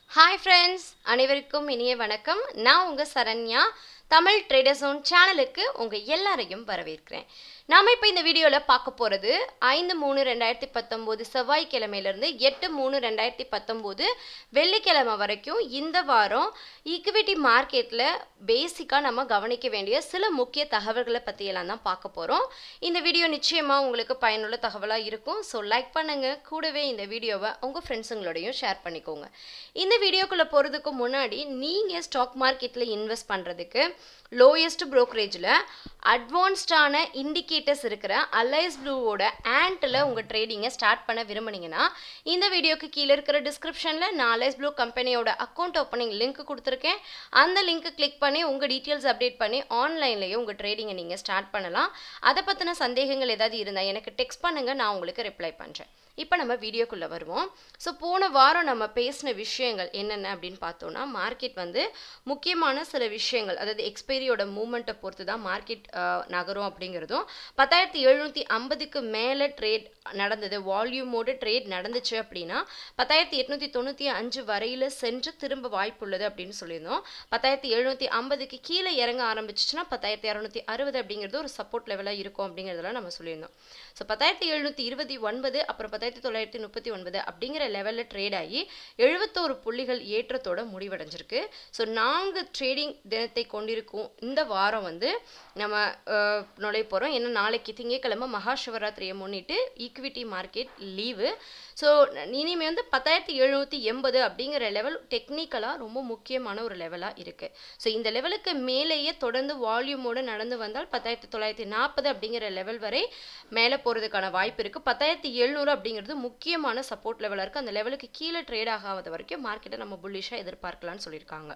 hi friends அனைவருக்கும் இனிய வணக்கம் நான் உங்கள் சரண்யா தமிழ் ட்ரேடர் ஜோன் சேனலுக்கு உங்கள் எல்லாரையும் வரவேற்கிறேன் நாம் இப்போ இந்த வீடியோவில் பார்க்க போகிறது ஐந்து மூணு ரெண்டாயிரத்தி பத்தொம்போது செவ்வாய்க்கிழமையிலேருந்து எட்டு மூணு ரெண்டாயிரத்தி பத்தொம்போது வெள்ளிக்கிழமை வரைக்கும் இந்த வாரம் ஈக்விட்டி மார்க்கெட்டில் பேசிக்காக நம்ம கவனிக்க வேண்டிய சில முக்கிய தகவல்களை பற்றியெல்லாம் தான் பார்க்க போகிறோம் இந்த வீடியோ நிச்சயமாக உங்களுக்கு பயனுள்ள தகவலாக இருக்கும் ஸோ லைக் பண்ணுங்கள் கூடவே இந்த வீடியோவை உங்கள் ஃப்ரெண்ட்ஸுங்களோடையும் ஷேர் பண்ணிக்கோங்க இந்த வீடியோக்குள்ளே போகிறதுக்கு முன்னாடி நீங்கள் ஸ்டாக் மார்க்கெட்டில் இன்வெஸ்ட் பண்ணுறதுக்கு லோயஸ்ட் ப்ரோக்கரேஜில் அட்வான்ஸ்டான இண்டிகேட்டர்ஸ் இருக்கிற அலைஸ் ப்ளூவோட ஆண்ட்டில் உங்கள் ட்ரேடிங்கை ஸ்டார்ட் பண்ண விரும்புனீங்கன்னா இந்த வீடியோக்கு கீழே இருக்கிற டிஸ்கிரிப்ஷனில் நான் அலைஸ் ப்ளூ கம்பெனியோட அக்கௌண்ட் ஓப்பனிங் லிங்க் கொடுத்துருக்கேன் அந்த லிங்க்கை கிளிக் பண்ணி உங்கள் டீட்டெயில்ஸ் அப்டேட் பண்ணி ஆன்லைன்லேயே உங்கள் ட்ரேடிங்கை நீங்கள் ஸ்டார்ட் பண்ணலாம் அதை பற்றின சந்தேகங்கள் ஏதாவது இருந்தால் எனக்கு டெக்ஸ்ட் பண்ணுங்கள் நான் உங்களுக்கு ரிப்ளை பண்ணுறேன் இப்போ நம்ம வீடியோக்குள்ளே வருவோம் ஸோ போன வாரம் நம்ம பேசின விஷயங்கள் என்னென்ன அப்படின்னு பார்த்தோன்னா மார்க்கெட் வந்து முக்கியமான சில விஷயங்கள் அதாவது எக்ஸ்பைரியோட மூமெண்ட்டை பொறுத்து தான் மார்க்கெட் நகரும் அப்படிங்கிறதும் பத்தாயிரத்தி எழுநூற்றி ஐம்பதுக்கு மேலே ட்ரேட் நடந்தது வால்யூமோட ட்ரேட் நடந்துச்சு அப்படின்னா பத்தாயிரத்தி எட்நூற்றி தொண்ணூற்றி அஞ்சு வரையில் சென்று திரும்ப வாய்ப்புள்ளது அப்படின்னு சொல்லியிருந்தோம் பத்தாயிரத்தி எழுநூற்றி ஐம்பதுக்கு கீழே இறங்க ஆரம்பிச்சிச்சுன்னா பத்தாயிரத்தி இரநூத்தி அறுபது அப்படிங்கிறது ஒரு சப்போர்ட் லெவலாக இருக்கும் அப்படிங்கிறதெல்லாம் நம்ம சொல்லியிருந்தோம் ஸோ பத்தாயிரத்தி எழுநூற்றி இருபத்தி ஒன்பது அப்புறம் பத்தாயிரத்தி தொள்ளாயிரத்தி முப்பத்தி ஒன்பது அப்படிங்கிற லெவலில் ட்ரேட் ஆகி எழுபத்தோரு புள்ளிகள் ஏற்றத்தோட முடிவடைஞ்சிருக்கு ஸோ நான்கு ட்ரேடிங் தினத்தை கொண்டிருக்கும் இந்த வாரம் வந்து நம்ம நுழைய போகிறோம் ஏன்னா நாளைக்கு திங்கட்கிழமை மகா சிவராத்திரியை முன்னிட்டு ஈக்விட்டி மார்க்கெட் லீவு ஸோ இனிமேல் வந்து பத்தாயிரத்தி எழுநூற்றி எண்பது அப்படிங்கிற லெவல் டெக்னிக்கலாக ரொம்ப முக்கியமான ஒரு லெவலாக இருக்குது ஸோ இந்த லெவலுக்கு மேலேயே தொடர்ந்து வால்யூமோடு நடந்து வந்தால் பத்தாயிரத்தி தொள்ளாயிரத்தி நாற்பது அப்படிங்கிற லெவல் வரை மேலே போகிறதுக்கான வாய்ப்பு இருக்குது பத்தாயிரத்தி எழுநூறு அப்படிங்கிறது முக்கியமான சப்போர்ட் லெவலாக இருக்குது அந்த லெவலுக்கு கீழே ட்ரேட் ஆகாத வரைக்கும் மார்க்கெட்டை நம்ம புல்லிஷாக எதிர்பார்க்கலாம்னு சொல்லியிருக்காங்க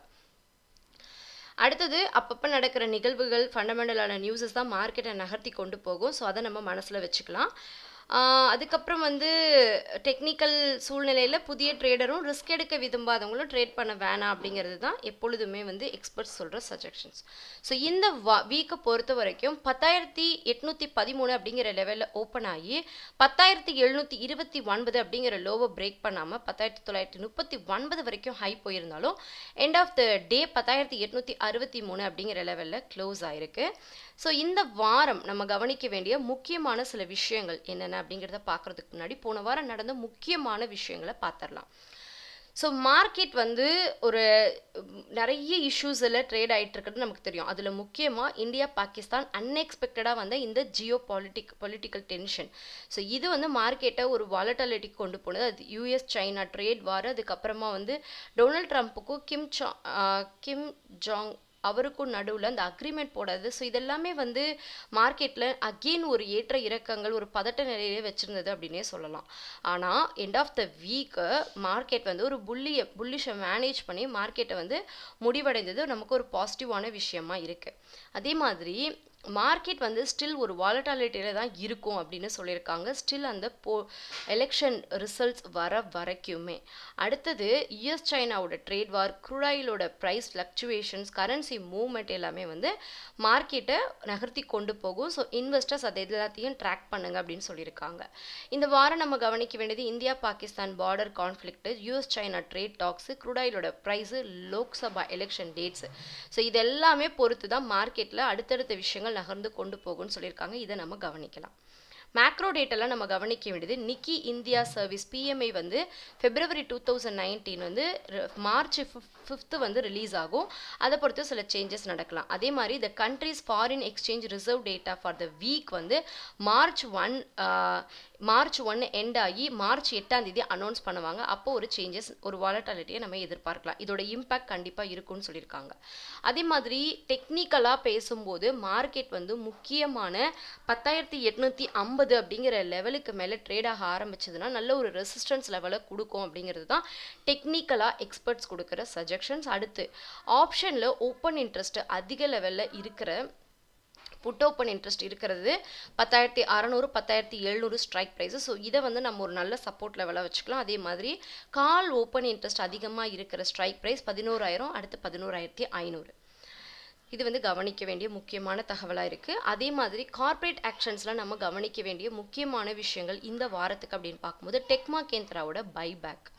அடுத்தது அப்பப்போ நடக்கிற நிகழ்வுகள் ஃபண்டமெண்டலான நியூஸஸ் தான் மார்க்கெட்டை நகர்த்தி கொண்டு போகும் ஸோ அதை நம்ம மனசில் வச்சுக்கலாம் அதுக்கப்புறம் வந்து டெக்னிக்கல் சூழ்நிலையில் புதிய ட்ரேடரும் ரிஸ்க் எடுக்க விரும்பாதவங்களும் ட்ரேட் பண்ண வேணாம் அப்படிங்கிறது தான் எப்பொழுதுமே வந்து எக்ஸ்பர்ட்ஸ் சொல்கிற சஜஷன்ஸ் ஸோ இந்த வா வீக்கை பொறுத்த வரைக்கும் பத்தாயிரத்தி எட்நூற்றி பதிமூணு அப்படிங்கிற லெவலில் ஓப்பன் ஆகி பத்தாயிரத்தி எழுநூற்றி இருபத்தி ஒன்பது அப்படிங்கிற லோவை பிரேக் பண்ணாமல் பத்தாயிரத்தி தொள்ளாயிரத்தி முப்பத்தி ஒன்பது வரைக்கும் ஹை போயிருந்தாலும் எண்ட் ஆஃப் த டே பத்தாயிரத்தி எட்நூற்றி அறுபத்தி மூணு அப்படிங்கிற லெவலில் க்ளோஸ் ஆயிருக்கு ஸோ இந்த வாரம் நம்ம கவனிக்க வேண்டிய முக்கியமான சில விஷயங்கள் என்னென்ன அப்படிங்கிறத பார்க்குறதுக்கு முன்னாடி போன வாரம் நடந்த முக்கியமான விஷயங்களை பார்த்துடலாம் ஸோ மார்க்கெட் வந்து ஒரு நிறைய இஷ்யூஸில் ட்ரேட் ஆகிட்டு இருக்கிறது நமக்கு தெரியும் அதில் முக்கியமாக இந்தியா பாகிஸ்தான் அன்எக்ஸ்பெக்டடாக வந்த இந்த geo politic political tension so இது வந்து மார்க்கெட்டை ஒரு வாலட்டாலிட்டி கொண்டு போனது அது யூஎஸ் சைனா ட்ரேட் வார் அதுக்கப்புறமா வந்து டொனால்ட் ட்ரம்ப்புக்கும் கிம் ஜா கிம் ஜாங் அவருக்கும் நடுவில் அந்த அக்ரிமெண்ட் போடாது ஸோ இதெல்லாமே வந்து மார்க்கெட்டில் அகெயின் ஒரு ஏற்ற இறக்கங்கள் ஒரு பதட்ட நிலையிலே வச்சுருந்தது அப்படின்னே சொல்லலாம் ஆனால் end of the week market வந்து ஒரு புள்ளியை புல்லிஷை மேனேஜ் பண்ணி மார்க்கெட்டை வந்து முடிவடைந்தது நமக்கு ஒரு பாசிட்டிவான விஷயமா இருக்குது அதே மாதிரி மார்க்கெட் வந்து ஸ்டில் ஒரு வாலட்டாலிட்டியில் தான் இருக்கும் அப்படின்னு சொல்லியிருக்காங்க ஸ்டில் அந்த போ எலெக்ஷன் ரிசல்ட்ஸ் வர வரைக்குமே அடுத்தது யுஎஸ் சைனாவோட ட்ரேட் வார் குரூடாயிலோட ப்ரைஸ் ஃப்ளக்சுவேஷன்ஸ் கரன்சி மூவ்மெண்ட் எல்லாமே வந்து மார்க்கெட்டை நகர்த்தி கொண்டு போகும் ஸோ இன்வெஸ்டர்ஸ் அதை எல்லாத்தையும் ட்ராக் பண்ணுங்க அப்படின்னு சொல்லியிருக்காங்க இந்த வாரம் நம்ம கவனிக்க வேண்டியது India Pakistan border conflict US China trade talks குரூடாயிலோட price Lok Sabha election dates so இது எல்லாமே பொறுத்து தான் மார்க்கெட்டில் அடுத்தடுத்த விஷயங்கள் நகர்ந்து கொண்டு போகும்னு சொல்லியிருக்காங்க இதை நம்ம கவனிக்கலாம் மேக்ரோ டேட்டெல்லாம் நம்ம கவனிக்க வேண்டியது நிக்கி இந்தியா சர்வீஸ் பிஎம்ஐ வந்து பிப்ரவரி டூ தௌசண்ட் நைன்டீன் வந்து மார்ச் ஃபிஃப்த்து வந்து ரிலீஸ் ஆகும் அதை பொறுத்து சில சேஞ்சஸ் நடக்கலாம் அதே மாதிரி the countries foreign exchange reserve data for the week வந்து மார்ச் ஒன் மார்ச் ஒன்று எண்ட் ஆகி மார்ச் எட்டாம் தேதி அனௌன்ஸ் பண்ணுவாங்க அப்போ ஒரு சேஞ்சஸ் ஒரு வாலட்டாலிட்டியை நம்ம எதிர்பார்க்கலாம் இதோட இம்பேக்ட் கண்டிப்பாக இருக்கும்னு சொல்லியிருக்காங்க அதே மாதிரி டெக்னிக்கலாக பேசும்போது மார்க்கெட் வந்து முக்கியமான பத்தாயிரத்தி எட்நூற்றி ஐம்பது அப்படிங்கிற லெவலுக்கு மேலே ட்ரேட் ஆக ஆரம்பிச்சதுன்னா நல்ல ஒரு ரெசிஸ்டன்ஸ் லெவலை கொடுக்கும் அப்படிங்கிறது தான் டெக்னிக்கலாக எக்ஸ்பர்ட்ஸ் கொடுக்குற சஜஷன்ஸ் அடுத்து ஆப்ஷனில் ஓப்பன் இன்ட்ரெஸ்ட் அதிக லெவலில் இருக்கிற புட் ஓப்பன் இன்ட்ரெஸ்ட் இருக்கிறது பத்தாயிரத்தி அறநூறு பத்தாயிரத்தி எழுநூறு ஸ்ட்ரைக் ப்ரைஸு ஸோ இதை வந்து நம்ம ஒரு நல்ல சப்போர்ட் லெவலாக வச்சுக்கலாம் அதே மாதிரி கால் ஓப்பன் இன்ட்ரெஸ்ட் அதிகமாக இருக்கிற ஸ்ட்ரைக் ப்ரைஸ் பதினோராயிரம் அடுத்து பதினோராயிரத்தி ஐநூறு இது வந்து கவனிக்க வேண்டிய முக்கியமான தகவலாக இருக்குது அதே மாதிரி கார்ப்பரேட் ஆக்ஷன்ஸில் நம்ம கவனிக்க வேண்டிய முக்கியமான விஷயங்கள் இந்த வாரத்துக்கு அப்படின்னு பார்க்கும்போது டெக்மா கேந்திராவோட buyback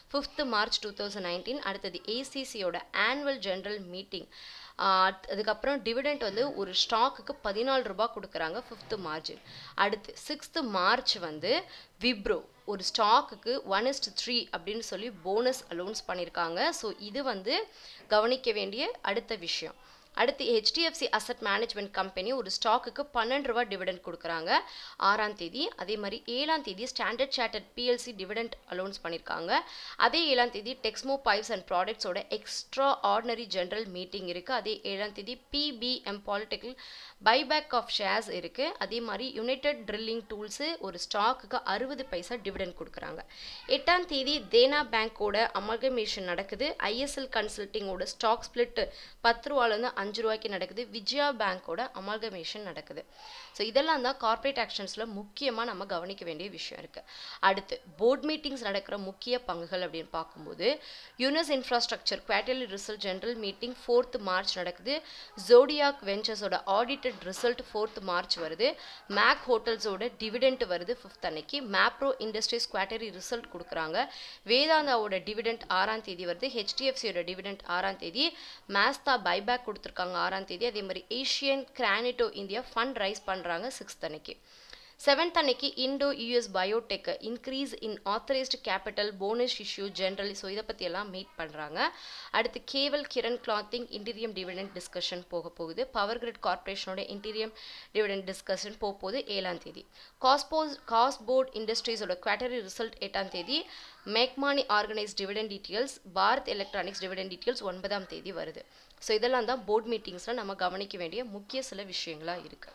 fifth March two thousand nineteen அடுத்தது ஏசிசியோட ஆனுவல் ஜென்ரல் மீட்டிங் அதுக்கப்புறம் டிவிடெண்ட் வந்து ஒரு ஸ்டாக்குக்கு பதினாலு ரூபாய் கொடுக்குறாங்க ஃபிஃப்த்து மார்ச் அடுத்து சிக்ஸ்த்து மார்ச் வந்து விப்ரோ ஒரு ஸ்டாக்குக்கு ஒன் இஸ்ட் த்ரீ அப்படின்னு சொல்லி போனஸ் அலௌன்ஸ் பண்ணியிருக்காங்க ஸோ இது வந்து கவனிக்க வேண்டிய அடுத்த விஷயம் அடுத்து ஹெச்டிஎஃப்சி அசட் மேனேஜ்மெண்ட் கம்பெனி ஒரு ஸ்டாக்குக்கு பன்னெண்டு ரூபா டிவிடெண்ட் கொடுக்குறாங்க ஆறாம் தேதி அதே மாதிரி ஏழாம் தேதி Standard Chartered PLC dividend announce பண்ணியிருக்காங்க அதே ஏழாம் தேதி டெக்ஸ்மோ பைப்ஸ் அண்ட் ப்ராடக்ட்ஸோட எக்ஸ்ட்ரா ஆர்டினரி ஜென்ரல் மீட்டிங் இருக்குது அதே ஏழாம் தேதி PPM political buyback of shares இருக்குது அதே மாதிரி யுனைடெட் ட்ரில்லிங் டூல்ஸு ஒரு ஸ்டாக்குக்கு அறுபது பைசா டிவிடெண்ட் கொடுக்குறாங்க எட்டாம் தேதி தேனா பேங்க்கோட அமல்கமேஷன் நடக்குது ஐஎஸ்எல் கன்சல்ட்டிங்கோட ஸ்டாக் ஸ்பிளிட் பத்து ரூபாலேருந்து அஞ்சு ரூபாய்க்கு நடக்குது விஜயா பேங்க்கோட அமல்கமேஷன் நடக்குது ஸோ இதெல்லாம் தான் கார்ப்பரேட் ஆக்ஷன்ஸில் முக்கியமாக நம்ம கவனிக்க வேண்டிய விஷயம் இருக்குது அடுத்து போர்ட் மீட்டிங்ஸ் நடக்கிற முக்கிய பங்குகள் அப்படின்னு பார்க்கும்போது யூனஸ் infrastructure quarterly result general meeting fourth March நடக்குது ஜோடியாக் வெஞ்சர்ஸோட ஆடிட்டட் ரிசல்ட் ஃபோர்த் மார்ச் வருது மேக் ஹோட்டல்ஸோட டிவிடெண்ட் வருது ஃபிஃப்த் அன்னைக்கு மேப்ரோ இண்டஸ்ட்ரீஸ் குவார்டரி ரிசல்ட் கொடுக்குறாங்க வேதாந்தாவோட டிவிடெண்ட் ஆறாம் தேதி வருது ஹெச்டிஎஃப்சியோட டிவிடெண்ட் ஆறாம் தேதி மேஸ்தா பைபேக் கொடுத்துருக்காங்க ஆறாம் தேதி அதே மாதிரி Asian Granito India fund raise பண்ணுறாங்க சிக்ஸ்த் அன்னைக்கு செவன்த் அன்னைக்கு Indo US biotech increase in authorised capital bonus issue general so இதை பற்றியெல்லாம் மீட் பண்ணுறாங்க அடுத்து Kewal Kiran clothing interim dividend discussion போக போகுது பவர் கிரிட் கார்பரேஷனோட இன்டீரியம் டிவிடெண்ட் டிஸ்கஷன் போக போகுது ஏழாம் தேதி காஸ்போஸ் காஸ்போர்ட் இண்டஸ்ட்ரீஸோட குவார்டரி ரிசல்ட் எட்டாம் தேதி மேக்மானி organise dividend details Bharat electronics dividend details ஒன்பதாம் தேதி வருது ஸோ இதெல்லாம் தான் போர்ட் மீட்டிங்ஸில் நம்ம கவனிக்க வேண்டிய முக்கிய சில விஷயங்களாக இருக்குது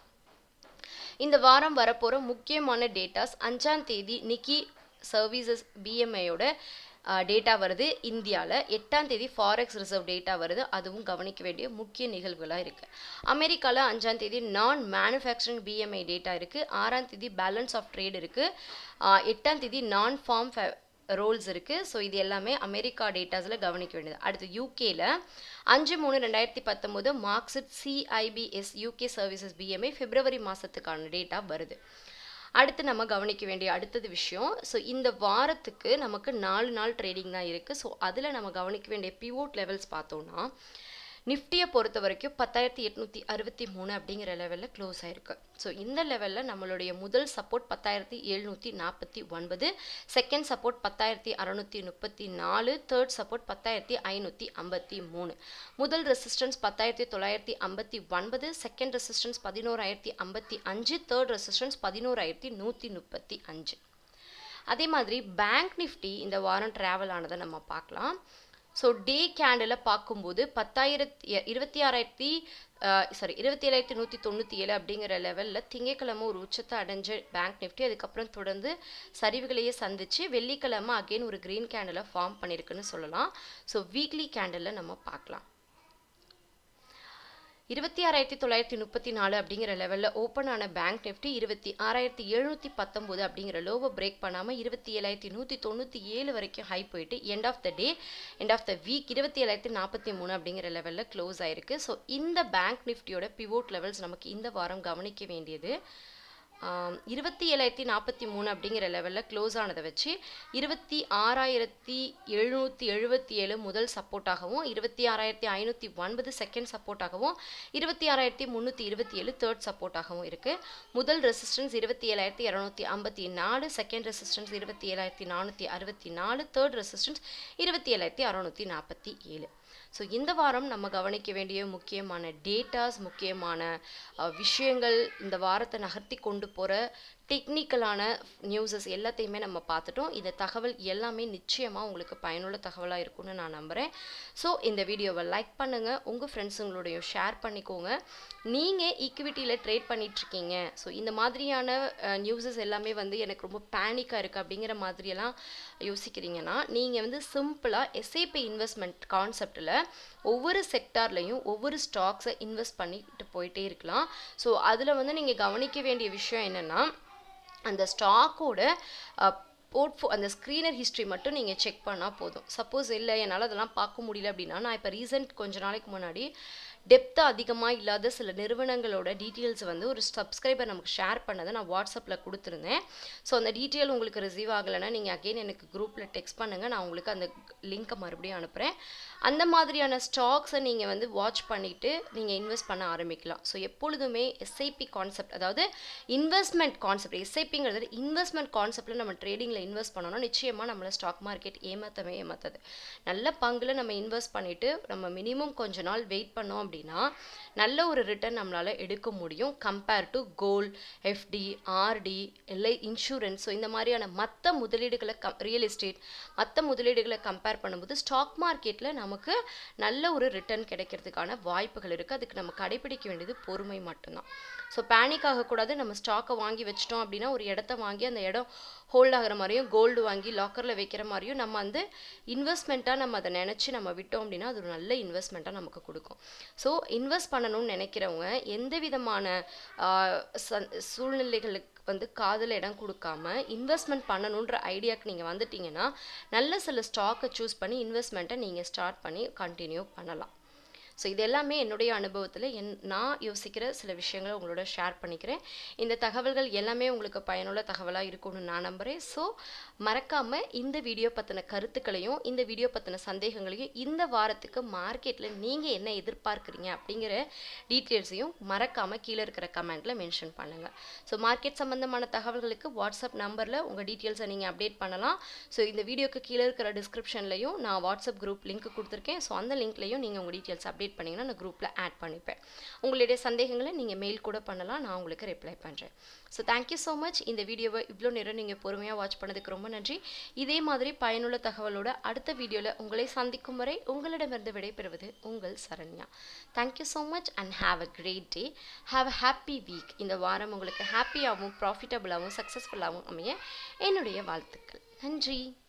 இந்த வாரம் வரப்போகிற முக்கியமான டேட்டாஸ் அஞ்சாம் தேதி நிக்கி சர்வீசஸ் பிஎம்ஐயோட டேட்டா வருது இந்தியாவில் எட்டாம் தேதி ஃபாரெக்ஸ் ரிசர்வ் டேட்டா வருது அதுவும் கவனிக்க வேண்டிய முக்கிய நிகழ்வுகளாக இருக்குது அமெரிக்காவில் அஞ்சாம் தேதி நான் மேனுஃபேக்சரிங் பிஎம்ஐ டேட்டா இருக்குது ஆறாம் தேதி பேலன்ஸ் ஆஃப் ட்ரேட் இருக்குது எட்டாம் தேதி நான் ஃபார்ம் ரோல்ஸ் இருக்குது ஸோ இது எல்லாமே அமெரிக்கா டேட்டாஸில் கவனிக்க வேண்டியது அடுத்து யூகேல அஞ்சு மூணு ரெண்டாயிரத்தி பத்தொம்போது Markit CIPS UK services PMI February மாதத்துக்கான டேட்டா வருது அடுத்து நம்ம கவனிக்க வேண்டிய அடுத்தது விஷயம் ஸோ இந்த வாரத்துக்கு நமக்கு நாலு நாள் ட்ரேடிங் தான் இருக்குது ஸோ அதில் நம்ம கவனிக்க வேண்டிய பிவோட் லெவல்ஸ் பார்த்தோம்னா நிஃப்டியை பொறுத்த வரைக்கும் பத்தாயிரத்தி எட்நூற்றி அறுபத்தி மூணு அப்படிங்கிற லெவலில் க்ளோஸ் ஆயிருக்கு ஸோ இந்த லெவலில் நம்மளுடைய முதல் சப்போர்ட் பத்தாயிரத்தி எழுநூற்றி நாற்பத்தி ஒன்பது செகண்ட் சப்போர்ட் பத்தாயிரத்தி அறநூற்றி முப்பத்தி நாலு தேர்ட் சப்போர்ட் பத்தாயிரத்தி ஐநூற்றி ஐம்பத்தி மூணு முதல் ரெசிஸ்டன்ஸ் பத்தாயிரத்தி தொள்ளாயிரத்தி ஐம்பத்தி ஒன்பது செகண்ட் ரெசிஸ்டன்ஸ் பதினோராயிரத்தி ஐம்பத்தி அஞ்சு தேர்ட் ரெசிஸ்டன்ஸ் பதினோராயிரத்தி நூற்றி முப்பத்தி அஞ்சு அதே மாதிரி பேங்க் நிஃப்டி இந்த வாரம் ட்ராவல் ஆனதை நம்ம பார்க்கலாம் ஸோ டே கேண்டில் பார்க்கும்போது பத்தாயிரத்தி இருபத்தி ஆறாயிரத்தி சாரி இருபத்தி ஏழாயிரத்தி நூற்றி தொண்ணூற்றி ஏழு அப்படிங்கிற லெவலில் திங்கக்கிழமை ஒரு உச்சத்தை அடைஞ்ச பேங்க் நிஃப்டி அதுக்கப்புறம் தொடர்ந்து சரிவுகளையே சந்திச்சு வெள்ளிக்கிழமை அகெயின் ஒரு க்ரீன் கேண்டில் ஃபார்ம் பண்ணியிருக்குன்னு சொல்லலாம் ஸோ வீக்லி கேண்டில் நம்ம பார்க்கலாம் இருபத்தி ஆறாயிரத்தி தொள்ளாயிரத்தி முப்பத்தி நாலு அப்படிங்கிற லெவலில் ஓப்பன் ஆன பேங்க் நிஃப்டி இருபத்தி ஆறாயிரத்தி எழுநூற்றி பத்தொம்போது அப்படிங்கிற லோவை பிரேக் பண்ணாமல் இருபத்தி ஏழாயிரத்தி நூற்றி தொண்ணூற்றி ஏழு வரைக்கும் ஹை போயிட்டு end of the day end of the week இருபத்தி ஏழாயிரத்தி நாற்பத்தி மூணு அப்படிங்கிற லெவலில் க்ளோஸ் ஆயிருக்கு ஸோ இந்த பேங்க் நிஃப்டியோட பிவோட் லெவல்ஸ் நமக்கு இந்த வாரம் கவனிக்க வேண்டியது இருபத்தி ஏழாயிரத்தி நாற்பத்தி மூணு அப்படிங்கிற லெவலில் க்ளோஸ் ஆனதை வச்சு இருபத்தி ஆறாயிரத்தி எழுநூற்றி எழுபத்தி ஏழு முதல் சப்போர்ட்டாகவும் இருபத்தி ஆறாயிரத்தி ஐநூற்றி ஒன்பது செகண்ட் சப்போர்ட்டாகவும் இருபத்தி ஆறாயிரத்தி முந்நூற்றி இருபத்தி ஏழு தேர்ட் சப்போர்ட்டாகவும் இருக்குது முதல் ரெசிஸ்டன்ஸ் இருபத்தி ஏழாயிரத்தி இரநூத்தி ஐம்பத்தி நாலு செகண்ட் ரெசிஸ்டன்ஸ் இருபத்தி ஏழாயிரத்தி நானூற்றி அறுபத்தி நாலு தேர்ட் ரெசிஸ்டன்ஸ் இருபத்தி ஏழாயிரத்தி அறநூற்றி நாற்பத்தி ஏழு ஸோ இந்த வாரம் நம்ம கவனிக்க வேண்டிய முக்கியமான டேட்டாஸ் முக்கியமான விஷயங்கள் இந்த வாரத்தை நகர்த்தி கொண்டு போகிற டெக்னிக்கலான நியூஸஸ் எல்லாத்தையுமே நம்ம பார்த்துட்டோம் இந்த தகவல் எல்லாமே நிச்சயமாக உங்களுக்கு பயனுள்ள தகவலாக இருக்கும்னு நான் நம்புகிறேன் ஸோ இந்த வீடியோவை லைக் பண்ணுங்கள் உங்கள் ஃப்ரெண்ட்ஸுங்களோடையும் ஷேர் பண்ணிக்கோங்க நீங்கள் ஈக்விட்டியில் ட்ரேட் பண்ணிகிட்ருக்கீங்க ஸோ இந்த மாதிரியான நியூஸஸ் எல்லாமே வந்து எனக்கு ரொம்ப பேனிக்காக இருக்குது அப்படிங்கிற மாதிரியெல்லாம் யோசிக்கிறீங்கன்னா நீங்கள் வந்து சிம்பிளாக எஸ்ஏபி இன்வெஸ்ட்மெண்ட் கான்செப்டில் ஒவ்வொரு செக்டார்லையும் ஒவ்வொரு ஸ்டாக்ஸை இன்வெஸ்ட் பண்ணிட்டு போயிட்டே இருக்கலாம் ஸோ அதில் வந்து நீங்கள் கவனிக்க வேண்டிய விஷயம் என்னென்னா அந்த ஸ்டாக்கோட போர்ட்ஃபோ அந்த ஸ்க்ரீனர் ஹிஸ்ட்ரி மட்டும் நீங்கள் செக் பண்ணால் போதும் சப்போஸ் இல்லை என்னால் அதெல்லாம் பார்க்க முடியல அப்படின்னா நான் இப்போ ரீசெண்ட் கொஞ்ச நாளைக்கு முன்னாடி டெப்த்தாக அதிகமாக இல்லாத சில நிறுவனங்களோட டீட்டெயில்ஸ் வந்து ஒரு சப்ஸ்கிரைபர் நமக்கு ஷேர் பண்ணதை நான் வாட்ஸ்அப்பில் கொடுத்துருந்தேன் ஸோ அந்த டீட்டெயில் உங்களுக்கு ரிசீவ் ஆகலைன்னா நீங்கள் அகெயின் எனக்கு குரூப்பில் டெக்ஸ்ட் பண்ணுங்கள் நான் உங்களுக்கு அந்த லிங்க்கை மறுபடியும் அனுப்புகிறேன் அந்த மாதிரியான ஸ்டாக்ஸை நீங்கள் வந்து வாட்ச் பண்ணிவிட்டு நீங்கள் இன்வெஸ்ட் பண்ண ஆரம்பிக்கலாம் ஸோ எப்பொழுதுமே எஸ்ஐபி கான்செப்ட் அதாவது இன்வெஸ்ட்மெண்ட் கான்செப்ட் எஸ்ஐபிங்கிறது இன்வெஸ்ட்மெண்ட் கான்செப்டில் நம்ம ட்ரேடிங்கில் இன்வெஸ்ட் பண்ணோம்னா நிச்சயமாக நம்மளை ஸ்டாக் மார்க்கெட் ஏமாற்றவே ஏமாத்தாது நல்ல பங்கில் நம்ம இன்வெஸ்ட் பண்ணிவிட்டு நம்ம மினிமம் கொஞ்ச நாள் வெயிட் பண்ணோம் அப்படின்னா நல்ல ஒரு ரிட்டர்ன் நம்மளால் எடுக்க முடியும் compare to gold FD RD LI insurance so இந்த மாதிரியான மற்ற முதலீடுகளை கம் ரியல் எஸ்டேட் மற்ற முதலீடுகளை கம்பேர் பண்ணும்போது ஸ்டாக் மார்க்கெட்டில் நமக்கு நல்ல ஒரு ரிட்டர்ன் கிடைக்கிறதுக்கான வாய்ப்புகள் இருக்குது அதுக்கு நம்ம கடைபிடிக்க வேண்டியது பொறுமை மட்டும்தான் ஸோ பேனிக் ஆகக்கூடாது நம்ம ஸ்டாக்கை வாங்கி வச்சிட்டோம் அப்படின்னா ஒரு இடத்த வாங்கி அந்த இடம் ஹோல்ட் ஆகிற மாதிரியும் கோல்டு வாங்கி லாக்கரில் வைக்கிற மாதிரியும் நம்ம வந்து இன்வெஸ்ட்மெண்ட்டாக நம்ம அதை நினச்சி நம்ம விட்டோம் அப்படின்னா அது ஒரு நல்ல இன்வெஸ்ட்மெண்ட்டாக நமக்கு கொடுக்கும் ஸோ இன்வெஸ்ட் பண்ணணும்னு நினைக்கிறவங்க எந்த விதமான சூழ்நிலைகளுக்கு வந்து காதில் இடம் கொடுக்காம இன்வெஸ்ட்மெண்ட் பண்ணணுன்ற ஐடியாவுக்கு நீங்கள் வந்துட்டீங்கன்னா நல்ல சில ஸ்டாக்கை சூஸ் பண்ணி இன்வெஸ்ட்மெண்ட்டை நீங்கள் ஸ்டார்ட் பண்ணி கண்டினியூ பண்ணலாம் ஸோ இது எல்லாமே என்னுடைய அனுபவத்தில் என் நான் யோசிக்கிற சில விஷயங்களை உங்களோட ஷேர் பண்ணிக்கிறேன் இந்த தகவல்கள் எல்லாமே உங்களுக்கு பயனுள்ள தகவலாக இருக்கும்னு நான் நம்புகிறேன் ஸோ மறக்காமல் இந்த வீடியோ பற்றின கருத்துக்களையும் இந்த வீடியோ பற்றின சந்தேகங்களையும் இந்த வாரத்துக்கு மார்க்கெட்டில் நீங்கள் என்ன எதிர்பார்க்குறீங்க அப்படிங்கிற டீட்டெயில்ஸையும் மறக்காமல் கீழே இருக்கிற கமெண்ட்டில் மென்ஷன் பண்ணுங்கள் ஸோ மார்க்கெட் சம்மந்தமான தகவல்களுக்கு வாட்ஸ்அப் நம்பரில் உங்கள் டீட்டெயில்ஸை நீங்கள் அப்டேட் பண்ணலாம் ஸோ இந்த வீடியோக்கு கீழே இருக்கிற டிஸ்கிரிப்ஷன்லையும் நான் வாட்ஸ்அப் குரூப் லிங்க் கொடுத்துருக்கேன் ஸோ அந்த லிங்க்லையும் நீங்கள் உங்கள் டீட்டெயில்ஸ் அப்டேட் அப்டேட் பண்ணிங்கன்னா நான் குரூப்பில் ஆட் பண்ணிப்பேன் உங்களுடைய சந்தேகங்களை நீங்கள் மெயில் கூட பண்ணலாம் நான் உங்களுக்கு ரிப்ளை பண்ணுறேன் ஸோ தேங்க்யூ ஸோ மச் இந்த வீடியோவை இவ்வளோ நேரம் நீங்கள் பொறுமையாக வாட்ச் பண்ணதுக்கு ரொம்ப நன்றி இதே மாதிரி பயனுள்ள தகவலோட அடுத்த வீடியோவில் உங்களை சந்திக்கும் வரை உங்களிடமிருந்து விடைபெறுவது உங்கள் Saranya thank you so much and have a great day have a happy week இந்த வாரம் உங்களுக்கு ஹாப்பியாகவும் ப்ராஃபிட்டபுளாகவும் சக்ஸஸ்ஃபுல்லாகவும் அமைய என்னுடைய வாழ்த்துக்கள் நன்றி